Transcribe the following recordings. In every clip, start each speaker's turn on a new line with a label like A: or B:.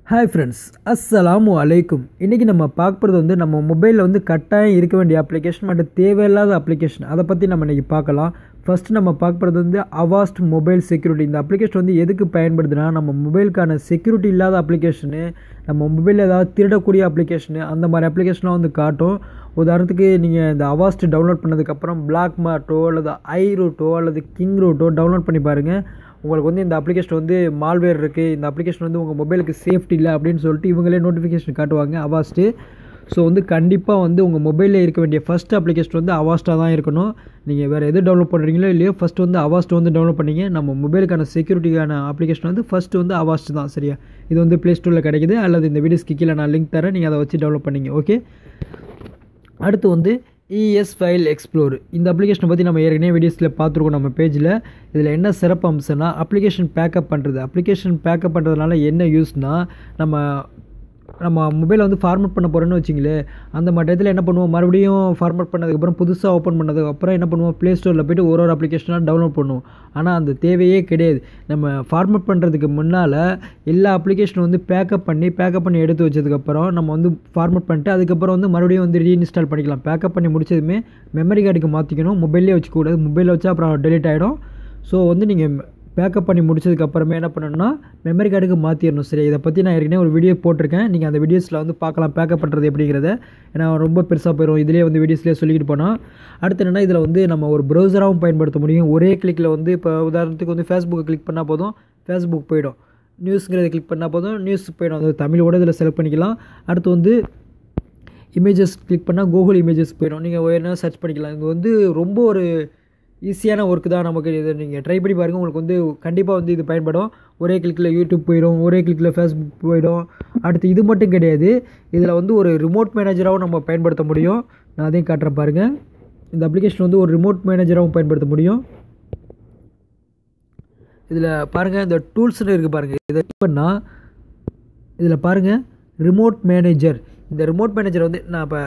A: hi friends அஸ்ஸலாமு அலைக்கும் இன்றைக்கி நம்ம பார்க்குறது வந்து நம்ம மொபைலில் வந்து கட்டாயம் இருக்க வேண்டிய அப்ளிகேஷன் மற்றும் தேவையில்லாத அப்ளிகேஷன் அதை பற்றி நம்ம இன்றைக்கி பார்க்கலாம் ஃபஸ்ட்டு நம்ம பார்க்குறது வந்து அவாஸ்ட் மொபைல் செக்யூரிட்டி இந்த அப்ளிகேஷன் வந்து எதுக்கு பயன்படுதுன்னா நம்ம மொபைலுக்கான செக்யூரிட்டி இல்லாத அப்ளிகேஷனு நம்ம மொபைலில் ஏதாவது திருடக்கூடிய அப்ளிகேஷனு அந்த மாதிரி அப்ளிகேஷனாக வந்து காட்டும் உதாரணத்துக்கு நீங்கள் இந்த அவாஸ்ட் டவுன்லோட் பண்ணதுக்கப்புறம் பிளாக் மார்ட்டோ அல்லது ஐ ரூட்டோ அல்லது கிங் ரூட்டோ டவுன்லோட் பண்ணி பாருங்கள் உங்களுக்கு வந்து இந்த அப்ளிகேஷன் வந்து மால்வேர் இருக்குது இந்த அப்ளிகேஷன் வந்து உங்கள் மொபைலுக்கு சேஃப்டி இல்லை அப்படின்னு சொல்லிட்டு இவங்களே நோட்டிஃபிகேஷன் காட்டுவாங்க அவாஸ்ட்டு ஸோ வந்து கண்டிப்பாக வந்து உங்கள் மொபைலில் இருக்க வேண்டிய ஃபஸ்ட் அப்ளிகேஷன் வந்து அவாஸ்ட்டாக தான் இருக்கணும் நீங்கள் வேறு எது டவுன்லோட் பண்ணுறீங்களோ இல்லையோ ஃபஸ்ட்டு வந்து அவாஸ்ட் வந்து டவுன்லோட் பண்ணீங்க நம்ம மொபைலுக்கான செக்யூரிட்டிக்கான அப்ளிகேஷன் வந்து ஃபஸ்ட்டு வந்து அவாஸ்ட் தான் சரியா இது வந்து ப்ளே ஸ்டோரில் கிடைக்குது அல்லது இந்த வீடியோஸ்க்கு கீழே நான் லிங்க் தரேன் நீங்கள் அதை வச்சு டவுன்லோட் பண்ணிங்க ஓகே அடுத்து வந்து இஎஸ் ஃபைல் எக்ஸ்ப்ளோர் இந்த அப்ளிகேஷனை பற்றி நம்ம ஏற்கனவே வீடியோஸில் பார்த்துருக்கோம் நம்ம பேஜில் இதில் என்ன சிறப்பு அம்சம்னா அப்ளிகேஷன் பேக்கப் பண்ணுறது அப்ளிகேஷன் பேக்கப் பண்ணுறதுனால என்ன யூஸ்னால் நம்ம நம்ம மொபைலை வந்து ஃபார்மேட் பண்ண போகிறோன்னு வச்சிங்களேன் அந்த மாதிரி இடத்துல என்ன பண்ணுவோம் மறுபடியும் ஃபார்மேட் பண்ணதுக்கப்புறம் புதுசாக ஓப்பன் பண்ணதுக்கப்புறம் என்ன பண்ணுவோம் ப்ளே ஸ்டோரில் போய்ட்டு ஒரு ஒரு அப்ளிகேஷனாக டவுன்லோட் பண்ணுவோம் ஆனால் அந்த தேவையே கிடையாது நம்ம ஃபார்மேட் பண்ணுறதுக்கு முன்னால் எல்லா அப்ளிகேஷனும் வந்து பேக்கப் பண்ணி பேக்கப் பண்ணி எடுத்து வச்சதுக்கப்புறம் நம்ம வந்து ஃபார்மேட் பண்ணிட்டு அதுக்கப்புறம் வந்து மறுபடியும் வந்து ரீஇன்ஸ்டால் பண்ணிக்கலாம் பேக்கப் பண்ணி முடிச்சதுமே மெமரி கார்டுக்கு மாற்றிக்கணும் மொபைல்லே வச்சுக்கூடாது மொபைலில் வச்சா அப்புறம் டெலிட் ஆகிடும் ஸோ வந்து நீங்கள் பேக்கப் பண்ணி முடிச்சதுக்கு அப்புறமே என்ன பண்ணணும்னா மெமரி கார்டுக்கு மாற்றிடணும் சரி இதை பற்றி நான் ஏற்கனவே ஒரு வீடியோ போட்டிருக்கேன் நீங்கள் அந்த வீடியோஸில் வந்து பார்க்கலாம் பேக்கப் பண்ணுறது எப்படிங்கிறத ஏன்னா ரொம்ப பெருசாக போயிடும் இதிலே வந்து வீடியோஸ்லேயே சொல்லிக்கிட்டு போனால் அடுத்து என்னென்னா இதில் வந்து நம்ம ஒரு ப்ரௌசராகவும் பயன்படுத்த முடியும் ஒரே கிளிக்கில் வந்து இப்போ உதாரணத்துக்கு வந்து ஃபேஸ்புக்கை கிளிக் பண்ணால் போதும் ஃபேஸ்புக் போயிடும் நியூஸுங்கிறத கிளிக் பண்ணால் போதும் நியூஸ் போயிடும் அது தமிழோட இதில் செலக்ட் பண்ணிக்கலாம் அடுத்து வந்து இமேஜஸ் கிளிக் பண்ணால் கூகுள் இமேஜஸ் போயிடும் நீங்கள் என்ன சர்ச் பண்ணிக்கலாம் இது வந்து ரொம்ப ஒரு ஈஸியான ஒர்க்கு தான் நமக்கு இதை நீங்கள் ட்ரை பண்ணி பாருங்கள் உங்களுக்கு வந்து கண்டிப்பாக வந்து இது பயன்படும் ஒரே கிளிக்கில் யூடியூப் போயிடும் ஒரே கிளிக்கில் ஃபேஸ்புக் போயிடும் அடுத்து இது மட்டும் கிடையாது இதில் வந்து ஒரு ரிமோட் மேனேஜராகவும் நம்ம பயன்படுத்த முடியும் நான் அதையும் காட்டுறேன் பாருங்கள் இந்த அப்ளிகேஷன் வந்து ஒரு ரிமோட் மேனேஜராகவும் பயன்படுத்த முடியும் இதில் பாருங்கள் இந்த டூல்ஸ்னு இருக்குது பாருங்கள் இதை பண்ணால் இதில் பாருங்கள் ரிமோட் மேனேஜர் இந்த ரிமோட் மேனேஜர் வந்து நான் இப்போ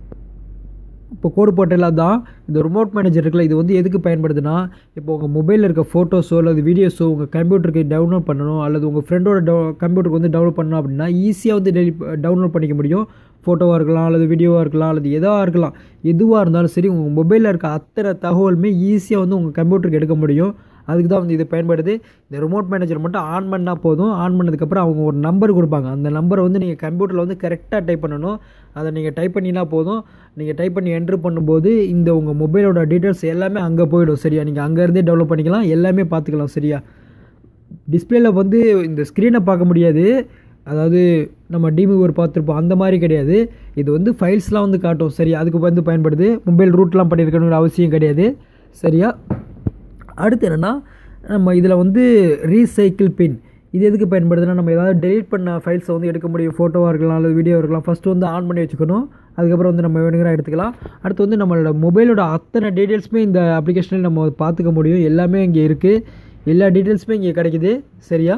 A: இப்போ கோடு போட்டெல்லாம் தான் இந்த ரிமோட் மேனேஜர் இருக்குல்ல இது வந்து எதுக்கு பயன்படுதுன்னா இப்போ உங்கள் மொபைலில் இருக்க ஃபோட்டோஸோ அல்லது வீடியோஸோ உங்கள் கம்ப்யூட்டருக்கு டவுன்லோட் பண்ணணும் அல்லது உங்கள் ஃப்ரெண்டோட டவு கம்ப்யூட்டருக்கு வந்து டவுன்லோட் பண்ணணும் அப்படின்னா ஈஸியாக வந்து டெலி டவுன்லோட் பண்ணிக்க முடியும் ஃபோட்டோவாக இருக்கலாம் அல்லது வீடியோவாக இருக்கலாம் அல்லது எதாக இருக்கலாம் எதுவாக இருந்தாலும் சரி உங்கள் மொபைலில் இருக்க அத்தனை தகவலுமே ஈஸியாக வந்து உங்கள் கம்ப்யூட்டருக்கு எடுக்க முடியும் அதுக்கு தான் வந்து இது பயன்படுது இந்த ரிமோட் மேனேஜர் மட்டும் ஆன் பண்ணால் போதும் ஆன் பண்ணதுக்கப்புறம் அவங்க ஒரு நம்பர் கொடுப்பாங்க அந்த நம்பரை வந்து நீங்கள் கம்ப்யூட்டரில் வந்து கரெக்டாக டைப் பண்ணணும் அதை நீங்கள் டைப் பண்ணினா போதும் நீங்கள் டைப் பண்ணி என்ட்ரு பண்ணும்போது இந்த உங்கள் மொபைலோட டீட்டெயில்ஸ் எல்லாமே அங்கே போயிடும் சரியா நீங்கள் அங்கேருந்தே டெவலப் பண்ணிக்கலாம் எல்லாமே பார்த்துக்கலாம் சரியா டிஸ்பிளேயில் வந்து இந்த ஸ்க்ரீனை பார்க்க முடியாது அதாவது நம்ம டிமூவர் பார்த்துருப்போம் அந்த மாதிரி கிடையாது இது வந்து ஃபைல்ஸ்லாம் வந்து காட்டும் சரியா அதுக்கு வந்து பயன்படுது மொபைல் ரூட்லாம் பண்ணியிருக்கணுங்கிற அவசியம் கிடையாது சரியா அடுத்து என்னென்னா நம்ம இதில் வந்து ரீசைக்கிள் பின் இது எதுக்கு பயன்படுதுன்னா நம்ம ஏதாவது டெலிட் பண்ண ஃபைல்ஸை வந்து எடுக்க முடியும் ஃபோட்டோவாக இருக்கலாம் அல்லது வீடியோ இருக்கலாம் ஃபஸ்ட்டு வந்து ஆன் பண்ணி வச்சுக்கணும் அதுக்கப்புறம் வந்து நம்ம வேணுங்கிற எடுத்துக்கலாம் அடுத்து வந்து நம்மளோட மொபைலோட அத்தனை டீட்டெயில்ஸுமே இந்த அப்ளிகேஷனில் நம்ம பார்த்துக்க முடியும் எல்லாமே இங்கே இருக்குது எல்லா டீட்டெயில்ஸுமே இங்கே கிடைக்குது சரியா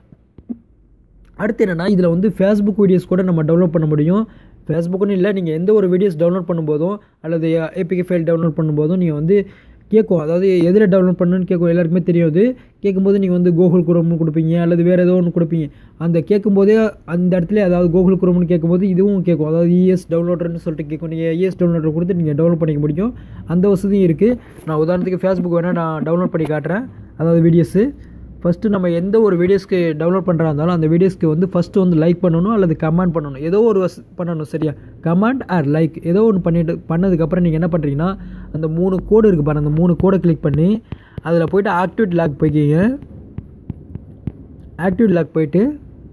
A: அடுத்து என்னென்னா இதில் வந்து ஃபேஸ்புக் வீடியோஸ் கூட நம்ம டவுன்லோட் பண்ண முடியும் ஃபேஸ்புக்குன்னு இல்லை நீங்கள் எந்த ஒரு வீடியோஸ் டவுன்லோட் பண்ணும்போதும் அல்லது ஏபிகே ஃபைல் டவுன்லோட் பண்ணும்போதும் நீங்கள் வந்து கேட்கும் அதாவது எதில் டவுன்லோட் பண்ணணும்னு கேட்கும் எல்லாருக்குமே தெரியும் அது கேட்கும்போது நீங்கள் வந்து கூகுள் குரோம்னு கொடுப்பீங்க அல்லது வேறு ஏதோ ஒன்று கொடுப்பீங்க அந்த கேட்கும்போதே அந்த இடத்துல அதாவது கூகுள் குரோம்னு கேட்கும்போது இதுவும் கேட்கும் அதாவது இஎஸ் டவுன்லோடர்னு சொல்லிட்டு கேட்கும் நீங்கள் இஎஸ் டவுன்லோடர் கொடுத்து நீங்கள் டவுன்லோட் பண்ணிக்க முடியும் அந்த வசதியும் இருக்குது நான் உதாரணத்துக்கு ஃபேஸ்புக் வேணால் நான் டவுன்லோட் பண்ணி காட்டுறேன் அதாவது வீடியோஸு ஃபஸ்ட்டு நம்ம எந்த ஒரு வீடியோஸ்க்கு டவுன்லோட் பண்ணுறா இருந்தாலும் அந்த வீடியோஸ்க்கு வந்து ஃபஸ்ட்டு வந்து லைக் பண்ணணும் அல்லது கமெண்ட் பண்ணணும் ஏதோ ஒரு வஸ் பண்ணணும் சரியா கமெண்ட் ஆர் லைக் ஏதோ ஒன்று பண்ணிட்டு பண்ணதுக்கப்புறம் நீங்கள் என்ன பண்ணுறீங்கன்னா அந்த மூணு கோடு இருக்குது பாருங்கள் அந்த மூணு கோடை கிளிக் பண்ணி அதில் போய்ட்டு ஆக்டிவேட் லாக் போய்க்கிங்க ஆக்டிவேட் லாக் போயிட்டு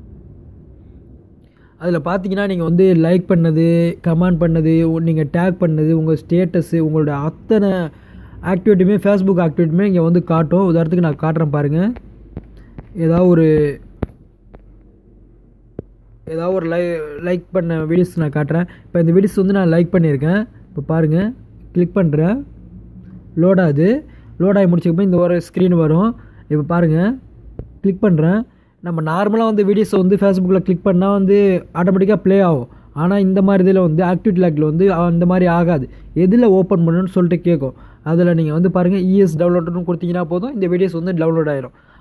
A: அதில் பார்த்தீங்கன்னா நீங்கள் வந்து லைக் பண்ணது கமெண்ட் பண்ணது நீங்கள் டேக் பண்ணது உங்கள் ஸ்டேட்டஸு உங்களோட அத்தனை ஆக்டிவிட்டியுமே ஃபேஸ்புக் ஆக்டிவிட்டியுமே இங்கே வந்து காட்டும் உதாரணத்துக்கு நான் காட்டுறேன் பாருங்கள் ஏதாவது ஒரு ஏதாவது ஒரு லை லைக் பண்ண வீடியோஸ் நான் காட்டுறேன் இப்போ இந்த வீடியோஸ் வந்து நான் லைக் பண்ணியிருக்கேன் இப்போ பாருங்கள் கிளிக் பண்ணுறேன் லோட் ஆகுது லோட் ஆகி முடிச்சப்போ இந்த ஒரு ஸ்க்ரீன் வரும் இப்போ பாருங்கள் கிளிக் பண்ணுறேன் நம்ம நார்மலாக வந்து வீடியோஸை வந்து ஃபேஸ்புக்கில் கிளிக் பண்ணால் வந்து ஆட்டோமேட்டிக்காக ப்ளே ஆகும் ஆனால் இந்த மாதிரி இதில் வந்து ஆக்டிவிட்டி லாக்கில் வந்து அந்த மாதிரி ஆகாது எதில் ஓப்பன் பண்ணணும்னு சொல்லிட்டு கேட்கும் அதில் நீங்கள் வந்து பாருங்கள் இஎஸ் டவுன்லோடுன்னு கொடுத்தீங்கன்னா போதும் இந்த வீடியோஸ் வந்து டவுன்லோட் ஆயிரும்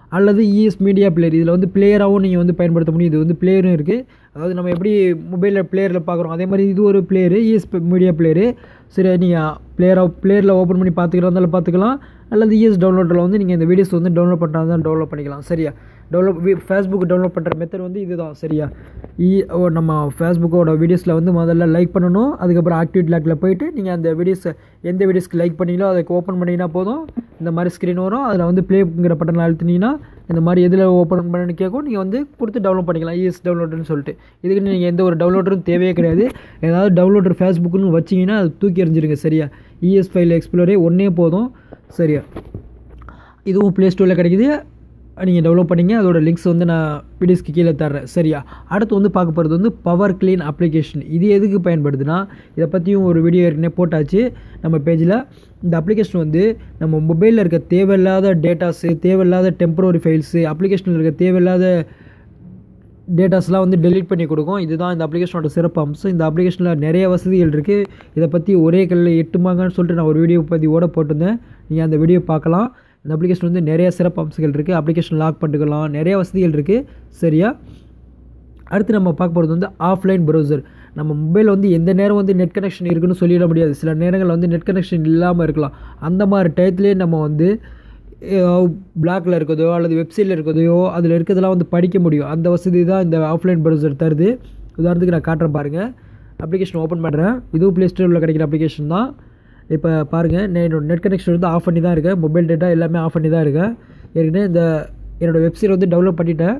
A: அல்லது இஎஸ் மீடியா பிளேயர் இதில் வந்து பிளேயராகவும் நீங்கள் வந்து பயன்படுத்த முடியும் இது வந்து பிளேயரும் இருக்குது அதாவது நம்ம எப்படி மொபைலில் பிளேயரில் பார்க்குறோம் அதே மாதிரி இது ஒரு பிளேயரு இஎஸ் மீடியா பிளேயரு சரி நீங்கள் பிளேயராக பிளேயரில் ஓப்பன் பண்ணி பார்த்துக்கிறதா இருந்தாலும் பார்த்துக்கலாம் அல்லது இஎஸ் டவுன்லோடில் வந்து நீங்கள் இந்த வீடியோஸ் வந்து டவுன்லோட் பண்ணுறதா தான் டவுன்லோட் பண்ணிக்கலாம் சரியா டவுன்லோட் ஃபேஸ்புக் டவுன்லோட் பண்ணுற மெத்தட் வந்து இதுதான் சரியா இ ஓ, நம்ம ஃபேஸ்புக்கோட வீடியோஸில் வந்து முதல்ல லைக் பண்ணணும் அதுக்கப்புறம் ஆக்டிவிட்டி லாக்கில் போயிட்டு நீங்கள் அந்த வீடியோஸை எந்த வீடியோஸ்க்கு லைக் பண்ணீங்களோ அதுக்கு ஓப்பன் பண்ணிங்கன்னா போதும் இந்த மாதிரி ஸ்க்ரீன் வரும் அதில் வந்து ப்ளேங்கிற பட்டனில் அழுத்தினீங்கன்னா இந்த மாதிரி எதில் ஓப்பன் பண்ணு கேட்கும் நீங்கள் வந்து கொடுத்து டவுன்லோட் பண்ணிக்கலாம் இஎஸ் டவுன்லோடுன்னு சொல்லிட்டு இதுக்கு நீங்கள் எந்த ஒரு டவுன்லோடரும் தேவையே கிடையாது ஏதாவது டவுன்லோடர் ஃபேஸ்புக்குன்னு வச்சிங்கன்னா அது தூக்கி எறிஞ்சிருங்க சரியா இஎஸ் ஃபைல் எக்ஸ்ப்ளோரே ஒன்றே போதும் சரியா இதுவும் ப்ளே ஸ்டோரில் கிடைக்குது நீங்கள் டெவலப் பண்ணிங்க அதோட லிங்க்ஸ் வந்து நான் வீடியோஸ்க்கு கீழே தர்றேன் சரியா அடுத்து வந்து பார்க்க போகிறது வந்து பவர் க்ளீன் அப்ளிகேஷன் இது எதுக்கு பயன்படுதுன்னா இதை பற்றியும் ஒரு வீடியோ ஏற்கனவே போட்டாச்சு நம்ம பேஜில் இந்த அப்ளிகேஷன் வந்து நம்ம மொபைலில் இருக்க தேவையில்லாத டேட்டாஸு தேவையில்லாத டெம்பரரி ஃபைல்ஸு அப்ளிகேஷனில் இருக்க தேவையில்லாத டேட்டாஸ்லாம் வந்து டெலீட் பண்ணி கொடுக்கும் இதுதான் இந்த அப்ளிகேஷனோட சிறப்பு அம்சம் இந்த அப்ளிகேஷனில் நிறைய வசதிகள் இருக்குது இதை பற்றி ஒரே கல்லில் எட்டுமாங்கன்னு சொல்லிட்டு நான் ஒரு வீடியோ பதிவோட போட்டிருந்தேன் நீங்கள் அந்த வீடியோ பார்க்கலாம் இந்த அப்ளிகேஷன் வந்து நிறைய சிறப்பு அம்சங்கள் இருக்குது அப்ளிகேஷன் லாக் பண்ணிக்கலாம் நிறைய வசதிகள் இருக்குது சரியா அடுத்து நம்ம பார்க்க போகிறது வந்து ஆஃப்லைன் ப்ரௌசர் நம்ம மொபைல் வந்து எந்த நேரம் வந்து நெட் கனெக்ஷன் இருக்குன்னு சொல்லிட முடியாது சில நேரங்களில் வந்து நெட் கனெக்ஷன் இல்லாமல் இருக்கலாம் அந்த மாதிரி டயத்துலேயே நம்ம வந்து பிளாக்ல இருக்கிறதோ அல்லது வெப்சைட்டில் இருக்கிறதையோ அதில் இருக்கிறதெல்லாம் வந்து படிக்க முடியும் அந்த வசதி தான் இந்த ஆஃப்லைன் ப்ரௌசர் தருது உதாரணத்துக்கு நான் காட்டுறேன் பாருங்கள் அப்ளிகேஷன் ஓப்பன் பண்ணுறேன் இதுவும் ப்ளே ஸ்டோரில் கிடைக்கிற அப்ளிகேஷன் தான் இப்போ பாருங்கள் நான் என்னோட நெட் கனெக்ஷன் வந்து ஆஃப் பண்ணி தான் இருக்கேன் மொபைல் டேட்டா எல்லாமே ஆஃப் பண்ணி தான் இருக்கேன் ஏற்கனவே இந்த என்னோடய வெப்சைட் வந்து டெவலப் பண்ணிட்டேன்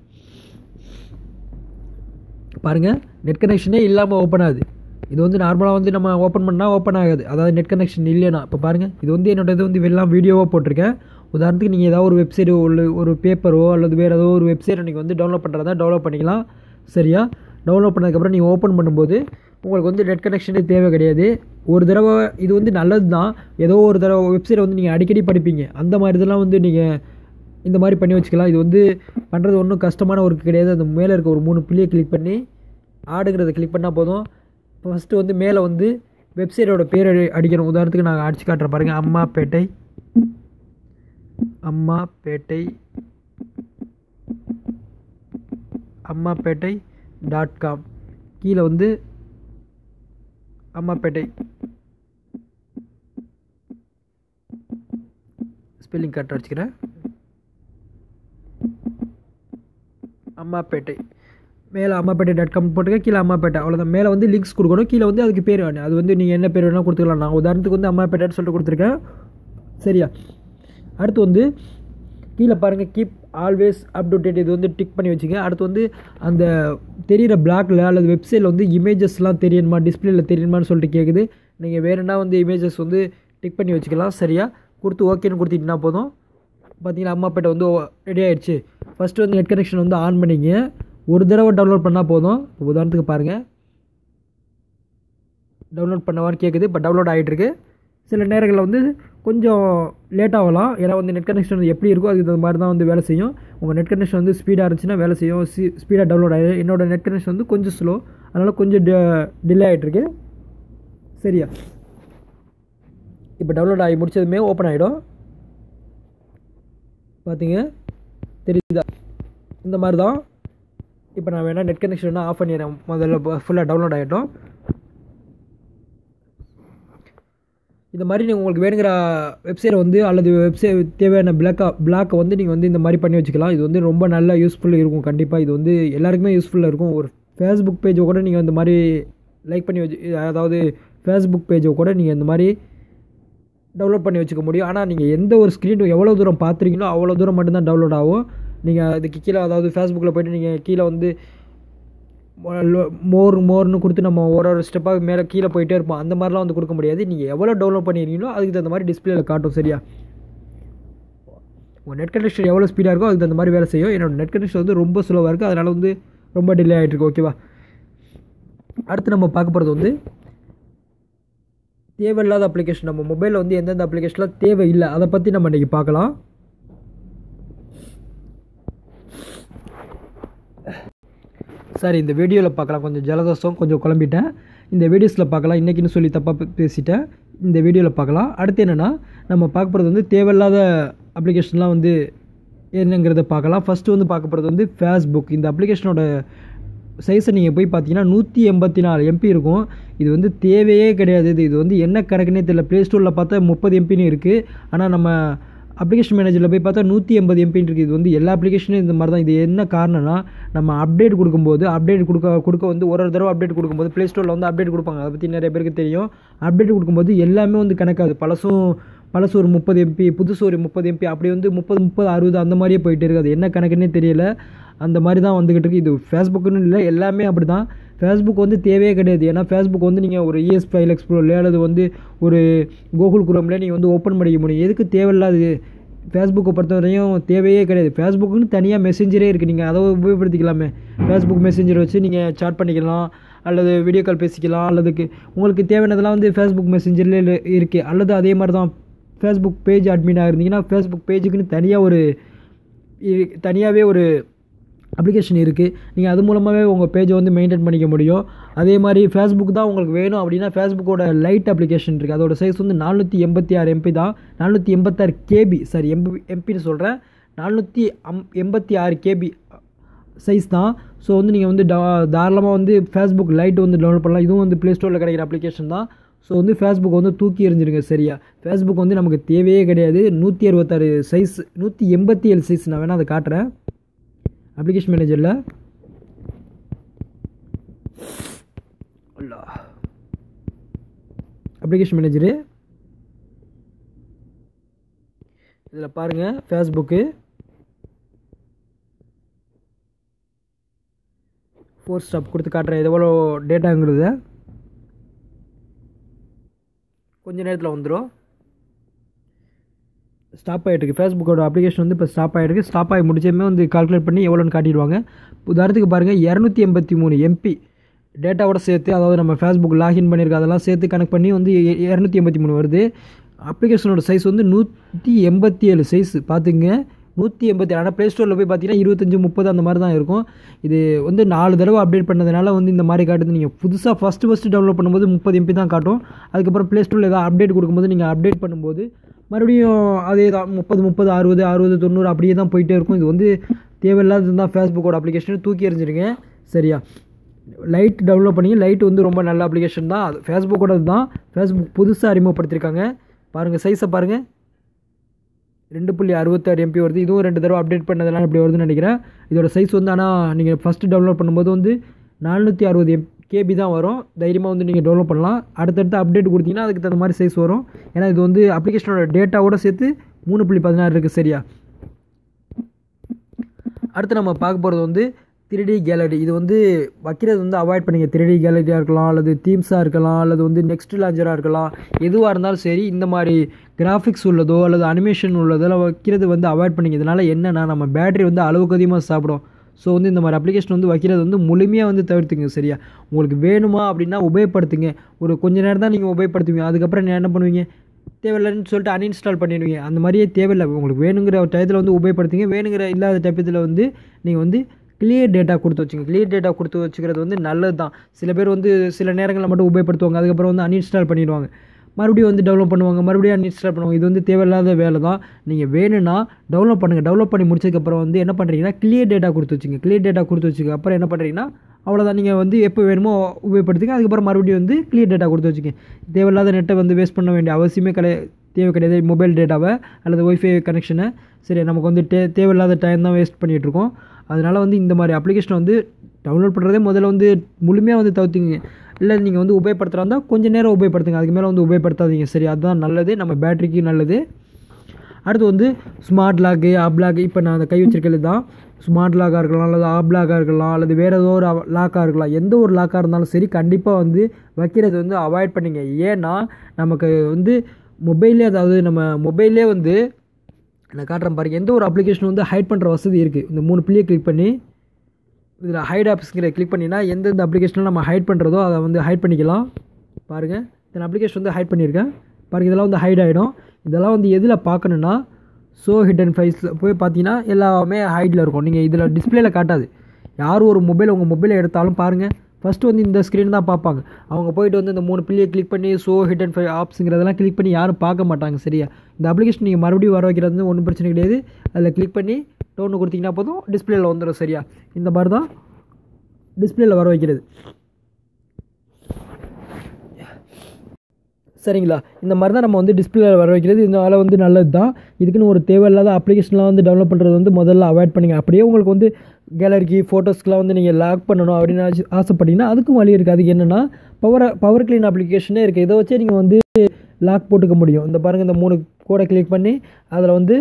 A: பாருங்கள் நெட் கனெக்ஷனே இல்லாமல் ஓப்பன் ஆகுது இது வந்து நார்மலாக வந்து நம்ம ஓப்பன் பண்ணால் ஓப்பன் ஆகாது அதாவது நெட் கனெக்ஷன் இல்லைனா இப்போ பாருங்கள் இது வந்து என்னோட இது வந்து எல்லாம் வீடியோவாக போட்டிருக்கேன் உதாரணத்துக்கு நீங்கள் ஏதாவது ஒரு வெப்சைட் ஒரு ஒரு பேப்பரோ அல்லது வேறு ஏதோ ஒரு வெப்சைட்டை நீங்கள் வந்து டவுன்லோட் பண்ணுறதா டெவலப் பண்ணிக்கலாம் சரியா டவுன்லோட் பண்ணதுக்கப்புறம் நீங்கள் ஓப்பன் பண்ணும்போது உங்களுக்கு வந்து நெட் கனெக்ஷனே தேவை கிடையாது ஒரு தடவை இது வந்து நல்லது தான் ஏதோ ஒரு தடவை வெப்சைட்டை வந்து நீங்கள் அடிக்கடி படிப்பீங்க அந்த மாதிரி இதெல்லாம் வந்து நீங்கள் இந்த மாதிரி பண்ணி வச்சுக்கலாம் இது வந்து பண்ணுறது ஒன்றும் கஷ்டமான ஒர்க் கிடையாது அந்த மேலே இருக்க ஒரு மூணு புள்ளியை கிளிக் பண்ணி ஆடுங்கிறத கிளிக் பண்ணால் போதும் ஃபஸ்ட்டு வந்து மேலே வந்து வெப்சைட்டோட பேர் அடி- அடிக்கணும் உதாரணத்துக்கு நான் அடிச்சு காட்டுறேன் பாருங்கள் அம்மாப்பேட்டை அம்மாப்பேட்டை அம்மாப்பேட்டை டாட் காம் கீழே வந்து அம்மாப்பேட்டை ஸ்பெல்லிங் கரெக்டாக வச்சுக்கிறேன் அம்மாப்பேட்டை மேலே அம்மாப்பேட்டை டாட் காம் போட்டுக்க கீழே அம்மாப்பேட்டை அவ்வளோதான் மேலே வந்து லிங்க்ஸ் கொடுக்கணும் கீழே வந்து அதுக்கு பேர் வேணும் அது வந்து நீங்கள் என்ன பேர் வேணால் கொடுத்துக்கலாம் நான் உதாரணத்துக்கு வந்து அம்மாப்பேட்டைன்னு சொல்லிட்டு கொடுத்துருக்கேன் சரியா அடுத்து வந்து கீழே பாருங்கள் keep always up to date இது வந்து டிக் பண்ணி வச்சுங்க அடுத்து வந்து அந்த தெரியிற பிளாக்ல அல்லது வெப்சைட்டில் வந்து இமேஜஸ்லாம் தெரியணுமா டிஸ்பிளேல தெரியணுமான்னு சொல்லிட்டு கேட்குது நீங்கள் வேணும்னா வந்து இமேஜஸ் வந்து டிக் பண்ணி வச்சுக்கலாம் சரியா கொடுத்து ஓகேன்னு கொடுத்துட்டிங்கன்னா போதும் பார்த்தீங்கன்னா அம்மாப்பேட்டை வந்து ரெடி ஆயிடுச்சு ஃபஸ்ட்டு வந்து நெட் கனெக்ஷன் வந்து ஆன் பண்ணிங்க ஒரு தடவை டவுன்லோட் பண்ணால் போதும் இப்போ உதாரணத்துக்கு பாருங்கள் டவுன்லோட் பண்ணவான்னு கேட்குது இப்போ டவுன்லோட் ஆகிட்டு இருக்கு சில நேரங்களில் வந்து கொஞ்சம் லேட் ஆகலாம் ஏன்னா வந்து நெட் கனெக்ஷன் வந்து எப்படி இருக்கோ அதுக்கு தகுந்த மாதிரி தான் வந்து வேலை செய்யும் உங்கள் நெட் கனெக்ஷன் வந்து ஸ்பீடாக இருந்துச்சுன்னா வேலை செய்யும் சி ஸ்பீடாக டவுன்லோட் ஆகிடும் என்னோட நெட் கனெக்ஷன் வந்து கொஞ்சம் ஸ்லோ அதனால் கொஞ்சம் டிலே ஆகிட்டுருக்கு சரியா இப்போ டவுன்லோட் ஆகி முடிச்சதுமே ஓப்பன் ஆகிடும் பார்த்தீங்க தெரியுதா இந்த மாதிரி தான் இப்போ நான் வேணால் நெட் கனெக்ஷன் வேணால் ஆஃப் பண்ணிடுறேன் முதல்ல ஃபுல்லாக டவுன்லோட் ஆகிட்டோம் இந்த மாதிரி நீங்கள் உங்களுக்கு வேணுங்கிற வெப்சைட் வந்து அல்லது வெப்சைட் தேவையான பிளாக்கா பிளாக்கை வந்து நீங்கள் வந்து இந்த மாதிரி பண்ணி வச்சுக்கலாம் இது வந்து ரொம்ப நல்ல யூஸ்ஃபுல்லாக இருக்கும் கண்டிப்பாக இது வந்து எல்லாருக்குமே யூஸ்ஃபுல்லாக இருக்கும் ஒரு ஃபேஸ்புக் பேஜை கூட நீங்கள் இந்த மாதிரி லைக் பண்ணி வச்சு அதாவது ஃபேஸ்புக் பேஜை கூட நீங்கள் இந்த மாதிரி டவுன்லோட் பண்ணி வச்சுக்க முடியும் ஆனால் நீங்கள் எந்த ஒரு ஸ்க்ரீன் எவ்வளோ தூரம் பார்த்துருக்கீங்களோ அவ்வளோ தூரம் மட்டும்தான் டவுன்லோட் ஆகும் நீங்கள் அதுக்கு கீழே அதாவது ஃபேஸ்புக்கில் போய்ட்டு நீங்கள் கீழே வந்து மோர் மோர்னு கொடுத்து நம்ம ஒரு ஒரு ஸ்டெப்பாக மேலே கீழே போயிட்டே இருப்போம் அந்த மாதிரிலாம் வந்து கொடுக்க முடியாது நீங்கள் எவ்வளோ டவுன்லோட் பண்ணியிருக்கீங்களோ அதுக்கு தகுந்த மாதிரி டிஸ்பிளேல காட்டும் சரியா உங்கள் நெட் கனெக்ஷன் எவ்வளோ ஸ்பீடாக இருக்கோ அதுக்கு தகுந்த மாதிரி வேலை செய்யும் என்னோட நெட் கனெக்ஷன் வந்து ரொம்ப ஸ்லோவாக இருக்குது அதனால் வந்து ரொம்ப டிலே ஆகிட்டு இருக்கு ஓகேவா அடுத்து நம்ம பார்க்க போகிறது வந்து தேவையில்லாத அப்ளிகேஷன் நம்ம மொபைலில் வந்து எந்தெந்த அப்ளிகேஷன்லாம் தேவை இல்லை அதை பற்றி நம்ம இன்றைக்கி பார்க்கலாம் சார் இந்த வீடியோவில் பார்க்கலாம் கொஞ்சம் ஜலதோஷம் கொஞ்சம் குழம்பிட்டேன் இந்த வீடியோஸில் பார்க்கலாம் இன்றைக்கின்னு சொல்லி தப்பாக பேசிட்டேன் இந்த வீடியோவில் பார்க்கலாம் அடுத்து என்னென்னா நம்ம பார்க்க போகிறது வந்து தேவையில்லாத அப்ளிகேஷன்லாம் வந்து என்னங்கிறத பார்க்கலாம் ஃபஸ்ட்டு வந்து பார்க்க போகிறது வந்து ஃபேஸ்புக் இந்த அப்ளிகேஷனோட சைஸை நீங்கள் போய் பார்த்தீங்கன்னா நூற்றி எண்பத்தி நாலு எம்பி இருக்கும் இது வந்து தேவையே கிடையாது இது இது வந்து என்ன கணக்குன்னே தெரியல ப்ளே ஸ்டோரில் பார்த்தா முப்பது எம்பின்னு இருக்குது ஆனால் நம்ம அப்ளிகேஷன் மேனேஜரில் போய் பார்த்தா நூற்றி எண்பது எம்பின்னு இருக்குது இது வந்து எல்லா அப்ளிகேஷனும் இந்த மாதிரி தான் இது என்ன காரணம்னா நம்ம அப்டேட் கொடுக்கும்போது அப்டேட் கொடுக்க கொடுக்க வந்து ஒரு ஒரு தடவை அப்டேட் கொடுக்கும்போது ப்ளே ஸ்டோரில் வந்து அப்டேட் கொடுப்பாங்க அதை பற்றி நிறைய பேருக்கு தெரியும் அப்டேட் கொடுக்கும்போது எல்லாமே வந்து கணக்காது பழசும் பழசு ஒரு முப்பது எம்பி புதுசு ஒரு முப்பது எம்பி அப்படி வந்து முப்பது முப்பது அறுபது அந்த மாதிரியே போயிட்டு இருக்குது அது என்ன கணக்குன்னே தெரியல அந்த மாதிரி தான் வந்துக்கிட்டு இருக்குது இது ஃபேஸ்புக்குன்னு இல்லை எல்லாமே அப்படி தான் ஃபேஸ்புக் வந்து தேவையே கிடையாது ஏன்னா ஃபேஸ்புக் வந்து நீங்கள் ஒரு இஎஸ் ஃபைல் எக்ஸ்ப்ளோர்ல அல்லது வந்து ஒரு கூகுள் குரோமில் நீங்கள் வந்து ஓப்பன் பண்ணிக்க முடியும் எதுக்கு தேவையில்லாது ஃபேஸ்புக்கை பொறுத்தவரையும் தேவையே கிடையாது ஃபேஸ்புக்குன்னு தனியாக மெசேஞ்சரே இருக்குது நீங்கள் அதை உபயோகப்படுத்திக்கலாமே ஃபேஸ்புக் மெசேஞ்சர் வச்சு நீங்கள் சாட் பண்ணிக்கலாம் அல்லது வீடியோ கால் பேசிக்கலாம் அல்லதுக்கு உங்களுக்கு தேவையானதெல்லாம் வந்து ஃபேஸ்புக் மெசேஞ்சரில் இருக்குது அல்லது அதே மாதிரி தான் ஃபேஸ்புக் பேஜ் அட்மினாக இருந்தீங்கன்னா ஃபேஸ்புக் பேஜுக்குன்னு தனியாக ஒரு தனியாகவே ஒரு அப்ளிகேஷன் இருக்குது நீங்கள் அது மூலமாகவே உங்கள் பேஜை வந்து மெயின்டைன் பண்ணிக்க முடியும் அதே மாதிரி ஃபேஸ்புக் தான் உங்களுக்கு வேணும் அப்படின்னா ஃபேஸ்புக்கோட லைட் அப்ளிகேஷன் இருக்குது அதோட சைஸ் வந்து நானூற்றி எண்பத்தி ஆறு எம்பி தான் நானூற்றி எண்பத்தாறு கேபி சாரி எம்பி எம்பின்னு சொல்கிறேன் நானூற்றி அம் எண்பத்தி ஆறு கேபி சைஸ் தான் ஸோ வந்து நீங்கள் வந்து தாராளமாக வந்து ஃபேஸ்புக் லைட் வந்து டவுன்லோட் பண்ணலாம் இதுவும் வந்து ப்ளே ஸ்டோரில் கிடைக்கிற அப்ளிகேஷன் தான் ஸோ வந்து ஃபேஸ்புக் வந்து தூக்கி எறிஞ்சிருங்க சரியா ஃபேஸ்புக் வந்து நமக்கு தேவையே கிடையாது நூற்றி அறுபத்தாறு சைஸ் நூற்றி எண்பத்தி ஏழு சைஸ் நான் வேணால் அதை காட்டுறேன் அப்ளிகேஷன் மேனேஜரில் அப்ளிகேஷன் மேனேஜரு இதில் பாருங்கள் ஃபேஸ்புக்கு ஃபோர் ஸ்டாப் கொடுத்து காட்டுறேன் இது எவ்வளோ டேட்டாங்கிறத கொஞ்ச நேரத்தில் வந்துடும் ஸ்டாப் ஆகிட்டுருக்கு ஃபேஸ்புக்கோட அப்ளிகேஷன் வந்து இப்போ ஸ்டாப் ஆகிருக்கு ஸ்டாப் ஆகி முடிச்சதுமே வந்து கால்குலேட் பண்ணி எவ்வளோன்னு காட்டிடுவாங்க உதாரணத்துக்கு பாருங்கள் இரநூத்தி எண்பத்தி மூணு எம்பி டேட்டாவோட சேர்த்து அதாவது நம்ம ஃபேஸ்புக் லாகின் பண்ணியிருக்க அதெல்லாம் சேர்த்து கனெக்ட் பண்ணி வந்து இரநூத்தி எண்பத்தி மூணு வருது அப்ளிகேஷனோட சைஸ் வந்து நூற்றி எண்பத்தி ஏழு சைஸ் பார்த்துங்க நூற்றி எண்பத்தி ஆனால் ப்ளே ஸ்டோரில் போய் பார்த்தீங்கன்னா இருபத்தஞ்சி முப்பது அந்த மாதிரி தான் இருக்கும் இது வந்து நாலு தடவை அப்டேட் பண்ணதுனால வந்து இந்த மாதிரி காட்டுது நீங்கள் புதுசாக ஃபஸ்ட்டு ஃபஸ்ட்டு டவுன்லோட் பண்ணும்போது முப்பது எம்பி தான் காட்டும் அதுக்கப்புறம் ப்ளே ஸ்டோரில் ஏதாவது அப்டேட் கொடுக்கும்போது நீங்கள் அப்டேட் பண்ணும்போது மறுபடியும் அதே தான் முப்பது முப்பது அறுபது அறுபது தொண்ணூறு அப்படியே தான் போயிட்டே இருக்கும் இது வந்து தேவையில்லாதது தான் ஃபேஸ்புக்கோட அப்ளிகேஷன் தூக்கி எறிஞ்சிருங்க சரியா லைட் டவுன்லோட் பண்ணி லைட் வந்து ரொம்ப நல்ல அப்ளிகேஷன் தான் அது ஃபேஸ்புக்கோட தான் ஃபேஸ்புக் புதுசாக அறிமுகப்படுத்தியிருக்காங்க பாருங்கள் சைஸை பாருங்கள் ரெண்டு புள்ளி அறுபத்தாறு எம்பி வருது இதுவும் ரெண்டு தடவை அப்டேட் பண்ணதெல்லாம் இப்படி வருதுன்னு நினைக்கிறேன் இதோட சைஸ் வந்து ஆனால் நீங்கள் ஃபஸ்ட்டு டவுன்லோட் பண்ணும்போது வந்து நானூற்றி அறுபது எம் கேபி தான் வரும் தைரியமாக வந்து நீங்கள் டவுன்லோட் பண்ணலாம் அடுத்தடுத்து அப்டேட் கொடுத்தீங்கன்னா அதுக்கு தகுந்த மாதிரி சைஸ் வரும் ஏன்னா இது வந்து அப்ளிகேஷனோட டேட்டாவோட சேர்த்து மூணு புள்ளி பதினாறு இருக்குது சரியா அடுத்து நம்ம பார்க்க போகிறது வந்து த்ரீடி கேலரி இது வந்து வைக்கிறது வந்து அவாய்ட் பண்ணிங்க த்ரீடி கேலரியாக இருக்கலாம் அல்லது தீம்ஸாக இருக்கலாம் அல்லது வந்து நெக்ஸ்ட் லான்ச்சராக இருக்கலாம் எதுவாக இருந்தாலும் சரி இந்த மாதிரி கிராஃபிக்ஸ் உள்ளதோ அல்லது அனிமேஷன் உள்ளதோ வைக்கிறது வந்து அவாய்ட் பண்ணிங்க இதனால் என்னென்னா நம்ம பேட்டரி வந்து அளவுக்கு அதிகமாக சாப்பிடும் ஸோ வந்து இந்த மாதிரி அப்ளிகேஷன் வந்து வைக்கிறது வந்து முழுமையாக வந்து தவிர்த்துங்க சரியா உங்களுக்கு வேணுமா அப்படின்னா உபயோகப்படுத்துங்க ஒரு கொஞ்ச நேரம் தான் நீங்கள் உபயோகப்படுத்துவீங்க அதுக்கப்புறம் நீங்கள் என்ன பண்ணுவீங்க தேவையில்லைன்னு சொல்லிட்டு அன்இன்ஸ்டால் பண்ணிடுவீங்க அந்த மாதிரியே தேவையில்லை உங்களுக்கு வேணுங்கிற டயத்தில் வந்து உபயோகப்படுத்துங்க வேணுங்கிற இல்லாத டயத்தில் வந்து நீங்கள் வந்து கிளியர் டேட்டா கொடுத்து வச்சுங்க கிளியர் டேட்டா கொடுத்து வச்சுக்கிறது வந்து நல்லது தான் சில பேர் வந்து சில நேரங்களில் மட்டும் உபயோகப்படுத்துவாங்க அதுக்கப்புறம் வந்து அன்இன்ஸ்டால் பண்ணிடுவாங்க மறுபடியும் வந்து டெவலப் பண்ணுவாங்க மறுபடியும் அன்இன்ஸ்டால் பண்ணுவாங்க இது வந்து தேவையில்லாத வேலை தான் நீங்கள் வேணும்னா டெவலப் பண்ணுங்கள் டெவலப் பண்ணி முடிச்சதுக்கப்புறம் வந்து என்ன பண்ணுறீங்கன்னா கிளியர் டேட்டா கொடுத்து வச்சுங்க கிளியர் டேட்டா கொடுத்து வச்சுக்க அப்புறம் என்ன பண்ணுறீங்கன்னா அவ்வளோதான் நீங்கள் வந்து எப்போ வேணுமோ உபயோகப்படுத்துங்க அதுக்கப்புறம் மறுபடியும் வந்து கிளியர் டேட்டா கொடுத்து வச்சுங்க தேவையில்லாத நெட்டை வந்து வேஸ்ட் பண்ண வேண்டிய அவசியமே கிடையாது தேவை கிடையாது மொபைல் டேட்டாவை அல்லது ஒய்ஃபை கனெக்ஷனை சரி நமக்கு வந்து தே தேவையில்லாத டைம் தான் வேஸ்ட் பண்ணிகிட்ருக்கோம் அதனால் வந்து இந்த மாதிரி அப்ளிகேஷனை வந்து டவுன்லோட் பண்ணுறதே முதல்ல வந்து முழுமையாக வந்து தவிர்த்துங்க இல்லை நீங்கள் வந்து உபயோகப்படுத்துகிறா இருந்தால் கொஞ்சம் நேரம் உபயோகப்படுத்துங்க அதுக்கு மேலே வந்து உபயோகப்படுத்தாதீங்க சரி அதுதான் நல்லது நம்ம பேட்டரிக்கு நல்லது அடுத்து வந்து ஸ்மார்ட் லாக்கு ஆப் லாக் இப்போ நான் அந்த கை வச்சிருக்கிறது தான் ஸ்மார்ட் லாக்காக இருக்கலாம் அல்லது ஆப் லாக்காக இருக்கலாம் அல்லது வேறு ஏதோ ஒரு லாக்காக இருக்கலாம் எந்த ஒரு லாக்காக இருந்தாலும் சரி கண்டிப்பாக வந்து வைக்கிறது வந்து அவாய்ட் பண்ணிங்க ஏன்னா நமக்கு வந்து மொபைல்லே அதாவது நம்ம மொபைல்லே வந்து நான் காட்டுறேன் பாருங்க எந்த ஒரு அப்ளிகேஷன் வந்து ஹைட் பண்ணுற வசதி இருக்குது இந்த மூணு பிள்ளையை கிளிக் பண்ணி இதில் ஹைட் ஆப்ஸ்ங்கிற கிளிக் பண்ணினா எந்தெந்த அப்ளிகேஷனில் நம்ம ஹைட் பண்ணுறதோ அதை வந்து ஹைட் பண்ணிக்கலாம் பாருங்கள் இந்த அப்ளிகேஷன் வந்து ஹைட் பண்ணியிருக்கேன் பாருங்கள் இதெல்லாம் வந்து ஹைட் ஆகிடும் இதெல்லாம் வந்து எதில் பார்க்கணுன்னா ஸோ ஹிடன் ஃபைல்ஸில் போய் பார்த்தீங்கன்னா எல்லாமே ஹைட்டில் இருக்கும் நீங்கள் இதில் டிஸ்பிளேல காட்டாது யார் ஒரு மொபைல் உங்கள் மொபைலை எடுத்தாலும் பாருங்கள் ஃபஸ்ட்டு வந்து இந்த ஸ்க்ரீன் தான் பார்ப்பாங்க அவங்க போயிட்டு வந்து இந்த மூணு பிள்ளையை கிளிக் பண்ணி ஷோ ஹிட் அண்ட் ஃபை ஆப்ஸுங்கிறதெல்லாம் கிளிக் பண்ணி யாரும் பார்க்க மாட்டாங்க சரியா இந்த அப்ளிகேஷன் நீங்கள் மறுபடியும் வர வைக்கிறது வந்து ஒன்றும் பிரச்சனை கிடையாது அதில் கிளிக் பண்ணி டோன்னு கொடுத்தீங்கன்னா போதும் டிஸ்பிளேயில் வந்துடும் சரியா இந்த மாதிரி தான் டிஸ்பிளேயில் வர வைக்கிறது சரிங்களா இந்த மாதிரி தான் நம்ம வந்து டிஸ்பிளே வர வைக்கிறது இதனால வந்து நல்லது தான் இதுக்குன்னு ஒரு தேவையில்லாத அப்ளிகேஷன்லாம் வந்து டெவலப் பண்ணுறது வந்து முதல்ல அவாய்ட் பண்ணிங்க அப்படியே உங்களுக்கு வந்து கேலரிக்கு ஃபோட்டோஸ்க்கெலாம் வந்து நீங்கள் லாக் பண்ணணும் அப்படின்னு ஆசை- ஆசைப்பட்டீங்கன்னா அதுக்கும் வழி இருக்குது அதுக்கு என்னென்னா பவர் பவர் க்ளீன் அப்ளிகேஷனே இருக்குது இதை வச்சே நீங்கள் வந்து லாக் போட்டுக்க முடியும் இந்த பாருங்கள் இந்த மூணு கோடை கிளிக் பண்ணி அதில் வந்து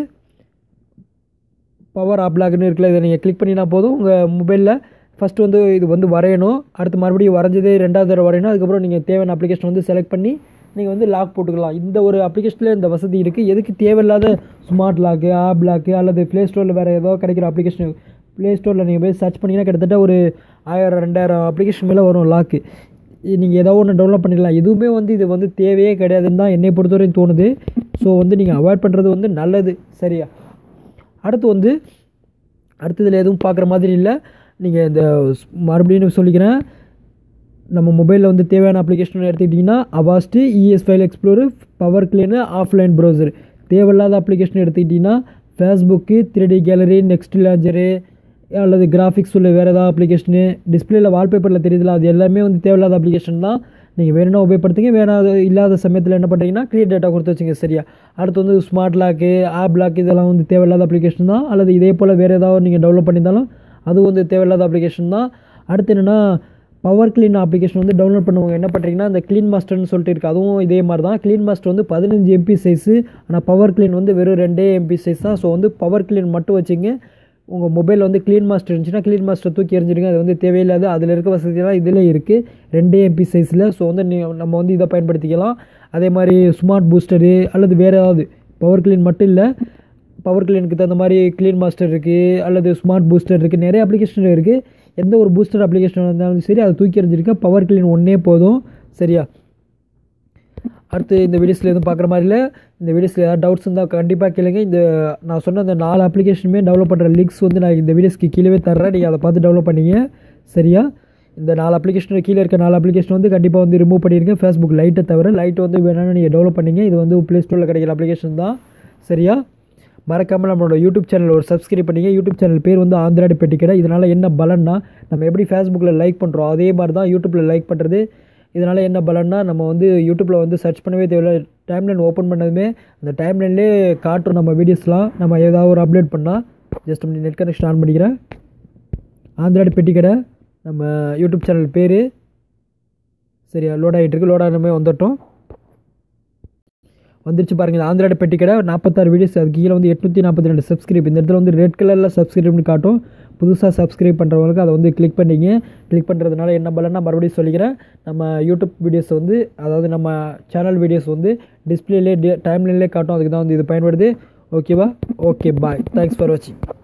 A: பவர் ஆப் லாக்னு இருக்குல்ல இதை நீங்கள் கிளிக் பண்ணினா போதும் உங்கள் மொபைலில் ஃபஸ்ட்டு வந்து இது வந்து வரையணும் அடுத்து மறுபடியும் வரைஞ்சதே ரெண்டாவது தடவை வரையணும் அதுக்கப்புறம் நீங்கள் தேவையான அப்ளிகேஷன் வந்து செலக்ட் பண்ணி நீங்கள் வந்து லாக் போட்டுக்கலாம் இந்த ஒரு அப்ளிகேஷனில் இந்த வசதி இருக்குது எதுக்கு தேவையில்லாத ஸ்மார்ட் லாக்கு ஆப் லாக்கு அல்லது ப்ளே ஸ்டோரில் வேறு ஏதோ கிடைக்கிற அப்ளிகேஷன் ப்ளே ஸ்டோரில் நீங்கள் போய் சர்ச் பண்ணிங்கன்னா கிட்டத்தட்ட ஒரு ஆயிரம் ரெண்டாயிரம் அப்ளிகேஷன் மேலே வரும் லாக்கு நீங்கள் ஏதோ ஒன்று டவுன்லோட் பண்ணிடலாம் எதுவுமே வந்து இது வந்து தேவையே கிடையாதுன்னு தான் என்னை பொறுத்தவரையும் தோணுது ஸோ வந்து நீங்கள் அவாய்ட் பண்ணுறது வந்து நல்லது சரியா அடுத்து வந்து அடுத்ததில் எதுவும் பார்க்குற மாதிரி இல்லை நீங்கள் இந்த ஸ்- மறுபடியும் சொல்லிக்கிறேன் நம்ம மொபைலில் வந்து தேவையான அப்ளிகேஷன் எடுத்துக்கிட்டிங்கன்னா Avast ES file explorer power clean offline browser தேவையில்லாத அப்ளிகேஷன் எடுத்துக்கிட்டிங்கன்னா Facebook three D gallery next launcher அல்லது கிராஃபிக்ஸ் உள்ள வேறு ஏதாவது அப்ளிகேஷனு டிஸ்பிளேல வால்பேப்பரில் தெரியுதுல அது எல்லாமே வந்து தேவையில்லாத அப்ளிகேஷன் தான் நீங்கள் வேணும்னா உபயோகப்படுத்துங்க வேணாத இல்லாத சமயத்தில் என்ன பண்ணுறீங்கன்னா கிளியர் டேட்டா கொடுத்து வச்சுங்க சரியா அடுத்து வந்து ஸ்மார்ட் லாக்கு ஆப் லாக் இதெல்லாம் வந்து தேவையில்லாத அப்ளிகேஷன் தான் அல்லது இதே போல் வேறு ஏதாவது நீங்கள் டெவலப் பண்ணியிருந்தாலும் அது வந்து தேவையில்லாத அப்ளிகேஷன் தான் அடுத்து என்னென்னா பவர் க்ளீன் அப்ளிகேஷன் வந்து டவுன்லோட் பண்ணுவாங்க என்ன பண்ணுறீங்கன்னா இந்த க்ளீன் மாஸ்டர்னு சொல்லிட்டு இருக்குது அதுவும் இதே மாதிரி தான் க்ளீன் மாஸ்டர் வந்து பதினஞ்சு எம்பி சைஸு ஆனால் பவர் க்ளீன் வந்து வெறும் ரெண்டே எம்பி சைஸ் தான் ஸோ வந்து பவர் க்ளீன் மட்டும் வச்சுங்க உங்கள் மொபைலில் வந்து க்ளீன் மாஸ்டர் இருந்துச்சுன்னா க்ளீன் மாஸ்டர் தூக்கி எறிஞ்சிடுங்க அது வந்து தேவையில்லாது அதில் இருக்க வசதியெல்லாம் இதில் இருக்குது ரெண்டே எம்பி சைஸில் ஸோ வந்து நீ நம்ம வந்து இதை பயன்படுத்திக்கலாம் அதே மாதிரி ஸ்மார்ட் பூஸ்டரு அல்லது வேறு ஏதாவது பவர் க்ளீன் மட்டும் இல்லை பவர் க்ளீனுக்கு தகுந்த மாதிரி க்ளீன் மாஸ்டர் இருக்குது அல்லது ஸ்மார்ட் பூஸ்டர் இருக்குது நிறைய அப்ளிகேஷன் இருக்குது எந்த ஒரு பூஸ்டர் அப்ளிகேஷன் இருந்தாலும் சரி அதை தூக்கி எறிஞ்சிருக்க பவர் க்ளீன் ஒன்றே போதும் சரியா அடுத்து இந்த வீடியோஸில் எதுவும் பார்க்குற மாதிரி இல்லை இந்த வீடியோஸில் ஏதாவது டவுட்ஸ் இருந்தால் கண்டிப்பாக கேளுங்க இந்த நான் சொன்ன அந்த நாலு அப்ளிகேஷனுமே டெவலப் பண்ணுற லிங்க்ஸ் வந்து நான் இந்த வீடியோஸ்க்கு கீழே தர்றேன் நீங்கள் அதை பார்த்து டெவலப் பண்ணிங்க சரியா இந்த நாலு அப்ளிகேஷன் கீழே இருக்க நாலு அப்ளிகேஷன் வந்து கண்டிப்பாக வந்து ரிமூவ் பண்ணிருங்க ஃபேஸ்புக் லைட்டை தவிர லைட் வந்து வேணாலும் நீங்கள் டெவலப் பண்ணீங்க இது வந்து ப்ளே ஸ்டோரில் கிடைக்கிற அப்ளிகேஷன் தான் சரியா மறக்காமல் நம்மளோட யூடியூப் சேனல் ஒரு சப்ஸ்கிரைப் பண்ணிங்க யூடியூப் சேனல் பேர் வந்து ஆந்திராடி பெட்டி கடை இதனால் என்ன பலன்னா நம்ம எப்படி ஃபேஸ்புக்கில் லைக் பண்ணுறோம் அதே மாதிரி தான் யூடியூப்பில் லைக் பண்ணுறது இதனால் என்ன பலன்னா நம்ம வந்து யூடியூப்பில் வந்து சர்ச் பண்ணவே தேவையில்ல டைம்லைன் ஓப்பன் பண்ணதுமே அந்த டைம்லைன்லேயே காட்டும் நம்ம வீடியோஸ்லாம் நம்ம ஏதாவது ஒரு அப்டேட் பண்ணால் ஜஸ்ட் நெட் கனெக்ஷன் ஆன் பண்ணிக்கிறேன் ஆந்திராடி பெட்டி கடை நம்ம யூடியூப் சேனல் பேர் சரியா லோட் ஆகிட்டு இருக்கு லோட் ஆனமே வந்துட்டோம் வந்துருச்சு பாருங்க இந்த ஆந்திராட பெட்டி கடை நாற்பத்தாறு வீடியோஸ் அது கீழே வந்து எட்நூற்றி நாற்பத்தி ரெண்டு சப்ஸ்கிரைப் இந்த இடத்துல வந்து ரெட் கலரில் சப்ஸ்கிரைப்னு காட்டும் புதுசாக சப்ஸ்கிரைப் பண்ணுறவங்களுக்கு அதை வந்து கிளிக் பண்ணிங்க கிளிக் பண்ணுறதுனால என்ன பலன்னா மறுபடியும் சொல்லிக்கிறேன் நம்ம யூடியூப் வீடியோஸ் வந்து அதாவது நம்ம சேனல் வீடியோஸ் வந்து டிஸ்பிளேலே டைம்லைன்லேயே காட்டும் அதுக்கு தான் வந்து இது பயன்படுது ஓகேவா ஓகே பாய் தேங்க்ஸ் ஃபார் வாட்சிங்